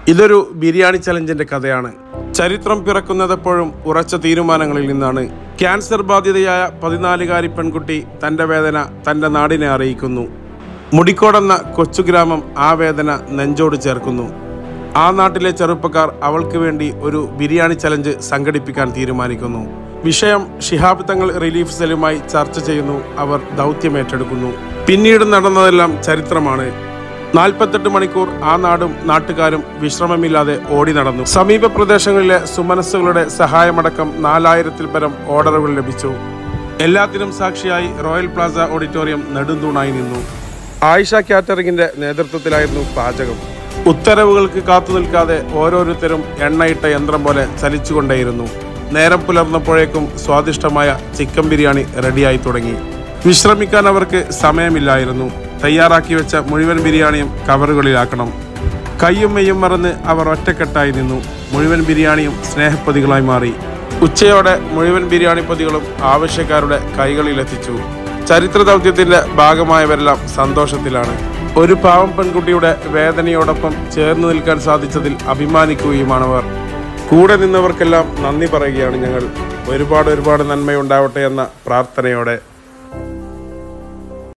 ഇതൊരു ബിരിയാണി ചലഞ്ചിന്റെ കഥയാണ് ചരിത്രം പിറക്കുന്നതെപ്പോഴും ഉറച്ച തീരുമാനങ്ങളിൽ നിന്നാണ് ക്യാൻസർ ബാധിതയായ പതിനാലുകാരി പെൺകുട്ടി തന്റെ വേദന തന്റെ നാടിനെ അറിയിക്കുന്നു മുടിക്കോടെന്ന കൊച്ചു ഗ്രാമം ആ വേദന നെഞ്ചോട് ചേർക്കുന്നു ആ നാട്ടിലെ ചെറുപ്പക്കാർ അവൾക്ക് വേണ്ടി ഒരു ബിരിയാണി ചലഞ്ച് സംഘടിപ്പിക്കാൻ തീരുമാനിക്കുന്നു വിഷയം ശിഹാബ് തങ്ങൾ റിലീഫ് സെല്ലുമായി ചർച്ച ചെയ്യുന്നു അവർ ദൗത്യമേറ്റെടുക്കുന്നു പിന്നീട് നടന്നതെല്ലാം ചരിത്രമാണ് നാൽപ്പത്തെട്ട് മണിക്കൂർ ആ നാടും നാട്ടുകാരും വിശ്രമമില്ലാതെ ഓടി നടന്നു സമീപ പ്രദേശങ്ങളിലെ സുമനസ്സുകളുടെ സഹായമടക്കം നാലായിരത്തിൽ പരം ഓർഡറുകൾ ലഭിച്ചു എല്ലാത്തിനും സാക്ഷിയായി റോയൽ പ്ലാസ ഓഡിറ്റോറിയം നെടുന്തൂണായി നിന്നു ആയിഷ കാറ്ററിംഗിന്റെ നേതൃത്വത്തിലായിരുന്നു പാചകം ഉത്തരവുകൾക്ക് കാത്തു നിൽക്കാതെ ഓരോരുത്തരും എണ്ണയിട്ട യന്ത്രം പോലെ ചലിച്ചുകൊണ്ടേയിരുന്നു നേരം പുലർന്നപ്പോഴേക്കും സ്വാദിഷ്ടമായ ചിക്കൻ ബിരിയാണി റെഡിയായി തുടങ്ങി വിശ്രമിക്കാൻ അവർക്ക് സമയമില്ലായിരുന്നു തയ്യാറാക്കി വെച്ച മുഴുവൻ ബിരിയാണിയും കവറുകളിലാക്കണം കയ്യും മെയ്യും മറന്ന് അവർ ഒറ്റക്കെട്ടായി നിന്നു മുഴുവൻ ബിരിയാണിയും സ്നേഹപ്പൊതികളായി മാറി ഉച്ചയോടെ മുഴുവൻ ബിരിയാണി പൊതികളും ആവശ്യക്കാരുടെ കൈകളിലെത്തിച്ചു ചരിത്ര ദൗത്യത്തിന്റെ ഭാഗമായവരെല്ലാം സന്തോഷത്തിലാണ് ഒരു പാവം പെൺകുട്ടിയുടെ വേദനയോടൊപ്പം ചേർന്ന് നിൽക്കാൻ സാധിച്ചതിൽ അഭിമാനിക്കുകയുമാണവർ കൂടെ നിന്നവർക്കെല്ലാം നന്ദി പറയുകയാണ് ഞങ്ങൾ ഒരുപാട് ഒരുപാട് നന്മയുണ്ടാവട്ടെ എന്ന പ്രാർത്ഥനയോടെ